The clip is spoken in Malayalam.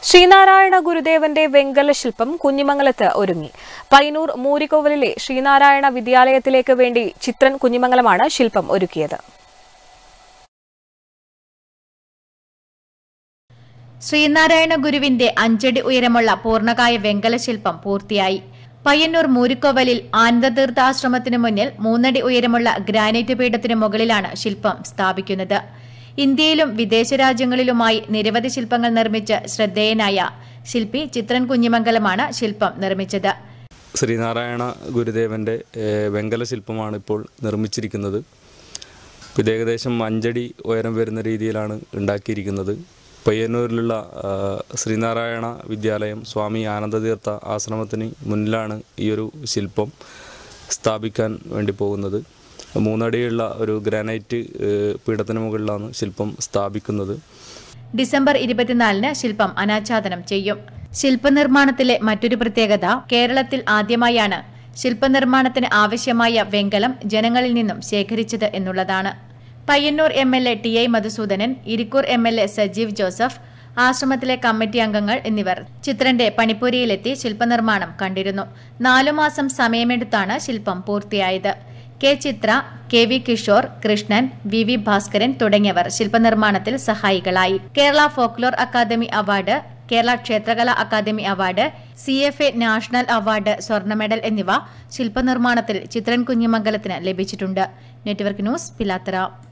ശ്രീനാരായണ ഗുരുദേവന്റെ വെങ്കല ശില്പം കുഞ്ഞിമംഗലത്ത് ഒരുങ്ങി പയ്യന്നൂർ മൂരിക്കോവലിലെ ശ്രീനാരായണ വിദ്യാലയത്തിലേക്ക് വേണ്ടി ചിത്രൻ കുഞ്ഞിമംഗലമാണ് ശില്പം ഒരുക്കിയത് ശ്രീനാരായണ ഗുരുവിന്റെ അഞ്ചടി ഉയരമുള്ള പൂർണ്ണകായ വെങ്കല ശില്പം പൂർത്തിയായി പയ്യന്നൂർ മൂരിക്കോവലിൽ ആനന്ദതീർത്ഥ ആശ്രമത്തിനു മുന്നിൽ മൂന്നടി ഉയരമുള്ള ഗ്രാനൈറ്റ് പീഠത്തിനു മുകളിലാണ് ശില്പം സ്ഥാപിക്കുന്നത് ഇന്ത്യയിലും വിദേശ രാജ്യങ്ങളിലുമായി നിരവധി ശില്പങ്ങൾ നിർമ്മിച്ച് ശ്രദ്ധേയനായ ശില്പി ചിത്രൻ കുഞ്ഞിമംഗലമാണ് ശില്പം നിർമ്മിച്ചത് ശ്രീനാരായണ ഗുരുദേവൻ്റെ ഏഹ്, വെങ്കല ശില്പമാണ് ഇപ്പോൾ നിർമ്മിച്ചിരിക്കുന്നത് ഇത് ഏകദേശം അഞ്ചടി ഉയരം വരുന്ന രീതിയിലാണ് ഉണ്ടാക്കിയിരിക്കുന്നത് പയ്യന്നൂരിലുള്ള ആ, ശ്രീനാരായണ വിദ്യാലയം സ്വാമി ആനന്ദതീർത്ഥ ആശ്രമത്തിന് മുന്നിലാണ് ഈ ഒരു ശില്പം സ്ഥാപിക്കാൻ വേണ്ടി പോകുന്നത് മൂന്നടിയുള്ള ഒരു ഗ്രാനൈറ്റ് ഏഹ്, പീഠത്തിന് മുകളിലാണ് ശില്പം സ്ഥാപിക്കുന്നത് ഡിസംബർ ഇരുപത്തിനാലിന് ശില്പം അനാച്ഛാദനം ചെയ്യും ശില്പനിർമ്മാണത്തിലെ മറ്റൊരു പ്രത്യേകത കേരളത്തിൽ ആദ്യമായാണ് ശില്പനിർമ്മാണത്തിന് ആവശ്യമായ വെങ്കലം ജനങ്ങളിൽ നിന്നും ശേഖരിച്ചത് എന്നുള്ളതാണ് Payyanur M L A T I Madhusoodanan Irikkur M L A Sajeev Joseph ആശ്രമത്തിലെ കമ്മിറ്റി അംഗങ്ങൾ എന്നിവർ ചിത്രന്റെ പണിപ്പുരയിലെത്തി ശില്പനിർമ്മാണം കണ്ടിരുന്നു നാലു മാസം സമയമെടുത്താണ് ശില്പം പൂർത്തിയായത് K Chithra K V Kishore Krishnan V V Bhaskaran തുടങ്ങിയവർ ശില്പനിർമ്മാണത്തിൽ സഹായികളായി Kerala folklore academy award Kerala ക്ഷേത്രകലാ academy award C F A national award സ്വർണ്ണ മെഡൽ എന്നിവ ശില്പനിർമ്മാണത്തിൽ ചിത്രൻ കുഞ്ഞിമംഗലത്തിന് ലഭിച്ചിട്ടുണ്ട് നെറ്റ്വർക്ക് ന്യൂസ് പിലാത്തറ